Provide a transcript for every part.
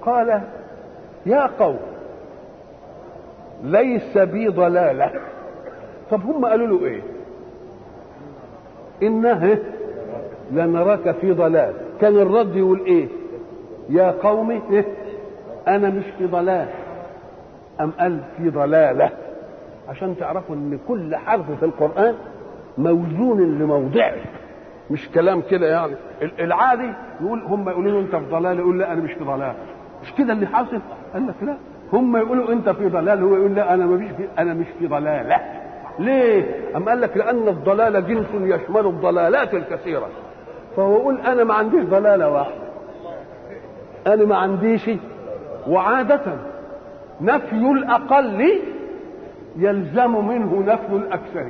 قال يا قوم ليس بي ضلاله طب هم قالوا له ايه انه لنراك في ضلال كان الرد يقول ايه يا قوم إيه؟ انا مش في ضلال ام قال في ضلاله عشان تعرفوا ان كل حرف في القران موزون لموضعه مش كلام كده يعني العادي يقول هم يقولوا له انت في ضلال يقول لا انا مش في ضلال مش كده اللي حاصل قال لك لا هم يقولوا انت في ضلال هو يقول لا انا مش في انا مش في ضلاله ليه؟ أم قال لك لأن الضلال جنس يشمل الضلالات الكثيرة فهو يقول أنا ما عنديش ضلالة واحدة أنا ما عنديش وعادة نفي الأقل يلزم منه نفي الأكثر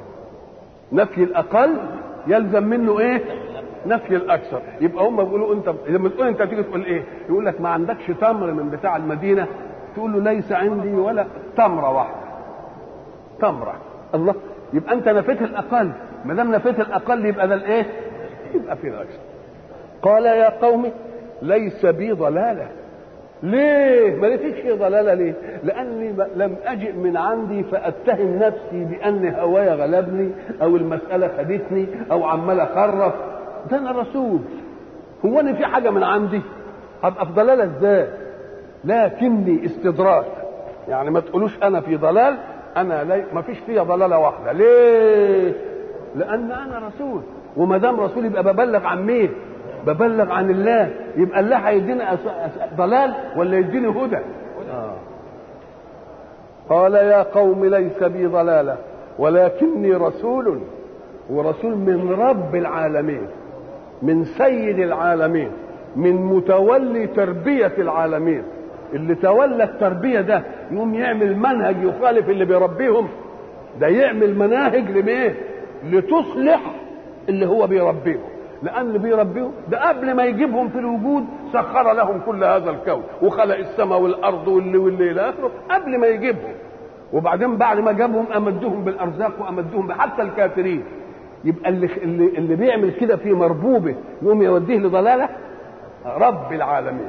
نفي الأقل يلزم منه إيه؟ نفي الأكثر يبقى هم بيقولوا أنت لما تقول أنت تيجي تقول إيه؟ يقول لك ما عندكش تمر من بتاع المدينة تقول له ليس عندي ولا تمرة واحدة تمرة الله يبقى انت نفيت الاقل ما دام نفيت الاقل يبقى ده الايه يبقى في الاكثر قال يا قوم ليس بي ضلاله ليه ما لقيتش في ضلاله ليه لاني لم اجئ من عندي فاتهم نفسي بان هوايا غلبني او المساله خدتني او عمال اخرف ده انا رسول هو انا في حاجه من عندي هبقى في ضلاله ازاي لكني استدراك يعني ما تقولوش انا في ضلال انا لي ما فيش فيها ضلاله واحده ليه لان انا رسول وما دام رسول يبقى ببلغ عن مين ببلغ عن الله يبقى الله هيديني ضلال ولا يديني هدى آه. قال يا قوم ليس بي ضلاله ولكني رسول ورسول من رب العالمين من سيد العالمين من متولي تربيه العالمين اللي تولى التربيه ده يقوم يعمل منهج يخالف اللي بيربيهم ده يعمل مناهج لمين لتصلح اللي هو بيربيهم لان اللي بيربيهم ده قبل ما يجيبهم في الوجود سخر لهم كل هذا الكون وخلق السماء والارض واللي واللي الى اخره قبل ما يجيبهم وبعدين بعد ما جابهم امدهم بالارزاق وامدهم حتى الكافرين يبقى اللي اللي, اللي بيعمل كده في مربوبه يقوم يوديه لضلاله رب العالمين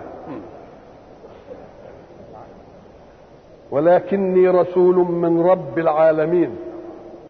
ولكني رسول من رب العالمين